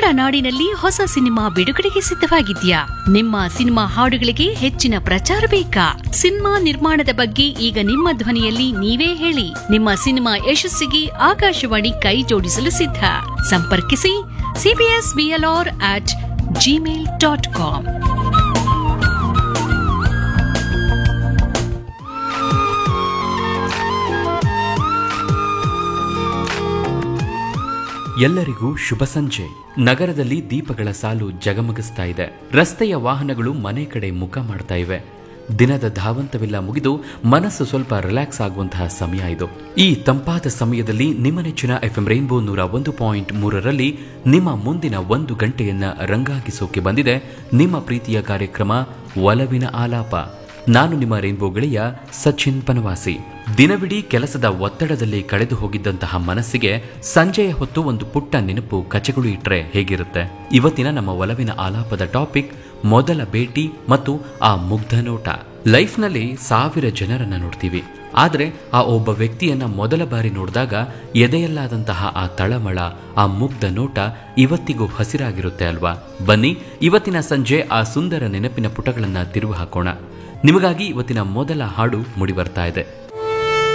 ನಾಡಿನಲ್ಲಿ ಹೊಸ ಸಿನಿಮಾ ಬಿಡುಗಡೆಗೆ ಸಿದ್ಧವಾಗಿದ್ಯಾ ನಿಮ್ಮ ಸಿನಿಮಾ ಹಾಡುಗಳಿಗೆ ಹೆಚ್ಚಿನ ಪ್ರಚಾರ ಬೇಕಾ ಸಿನಿಮಾ ನಿರ್ಮಾಣದ ಬಗ್ಗೆ ಈಗ ನಿಮ್ಮ ಧ್ವನಿಯಲ್ಲಿ ನೀವೇ ಹೇಳಿ ನಿಮ್ಮ ಸಿನಿಮಾ ಯಶಸ್ಸಿಗೆ ಆಕಾಶವಾಣಿ ಕೈ ಜೋಡಿಸಲು ಸಿದ್ಧ ಸಂಪರ್ಕಿಸಿ C B S B L R at Gmail dot com ಎಲ್ಲರಿಗೂ ಶುಭ ಸಂಜೆ ನಗರದಲ್ಲಿ ದೀಪಗಳ ಸಾಲು ಜಗಮಗಿಸ್ತಾ ಇದೆ ರಸ್ತೆಯ ವಾಹನಗಳು ಮನೆ ಕಡೆ ಮುಖ ಮಾಡ್ತಾ ಇವೆ ದಿನದ ಧಾವಂತವೆಲ್ಲ ಮುಗಿದು ಮನಸ್ಸು ಸ್ವಲ್ಪ ರಿಲ್ಯಾಕ್ಸ್ ಆಗುವಂತಹ ಸಮಯ ಇದು ಈ ತಂಪಾದ ಸಮಯದಲ್ಲಿ ನಿಮ್ಮ ನೆಚ್ಚಿನ ಎಫ್ ಎಂ ರೈನ್ಬೋ ನೂರ ಒಂದು ಪಾಯಿಂಟ್ ಮೂರರಲ್ಲಿ ನಿಮ್ಮ ಮುಂದಿನ ಒಂದು ಗಂಟೆಯನ್ನ ರಂಗಾಗಿಸೋಕೆ ಬಂದಿದೆ ನಿಮ್ಮ ಪ್ರೀತಿಯ ಕಾರ್ಯಕ್ರಮ ಒಲವಿನ ಆಲಾಪ ನಾನು ನಿಮ್ಮ ರೈನ್ಬೋ ಗೆಳೆಯ ಸಚಿನ್ ಪನವಾಸಿ ದಿನವಿಡೀ ಕೆಲಸದ ಒತ್ತಡದಲ್ಲಿ ಕಳೆದು ಹೋಗಿದ್ದಂತಹ ಮನಸ್ಸಿಗೆ ಸಂಜೆಯ ಹೊತ್ತು ಒಂದು ಪುಟ್ಟ ನೆನಪು ಕಚಗುಳಿ ಇಟ್ರೆ ಹೇಗಿರುತ್ತೆ ಇವತ್ತಿನ ನಮ್ಮ ಒಲವಿನ ಆಲಾಪದ ಟಾಪಿಕ್ ಮೊದಲ ಭೇಟಿ ಮತ್ತು ಆ ಮುಗ್ಧ ನೋಟ ಲೈಫ್ನಲ್ಲಿ ಸಾವಿರ ಜನರನ್ನ ನೋಡ್ತೀವಿ ಆದರೆ ಆ ಒಬ್ಬ ವ್ಯಕ್ತಿಯನ್ನ ಮೊದಲ ಬಾರಿ ನೋಡಿದಾಗ ಎದೆಯಲ್ಲಾದಂತಹ ಆ ತಳಮಳ ಆ ಮುಗ್ಧ ನೋಟ ಇವತ್ತಿಗೂ ಹಸಿರಾಗಿರುತ್ತೆ ಅಲ್ವಾ ಬನ್ನಿ ಇವತ್ತಿನ ಸಂಜೆ ಆ ಸುಂದರ ನೆನಪಿನ ಪುಟಗಳನ್ನ ತಿರುವು ಹಾಕೋಣ ನಿಮಗಾಗಿ ಇವತ್ತಿನ ಮೊದಲ ಹಾಡು ಮುಡಿ ಬರ್ತಾ ಇದೆ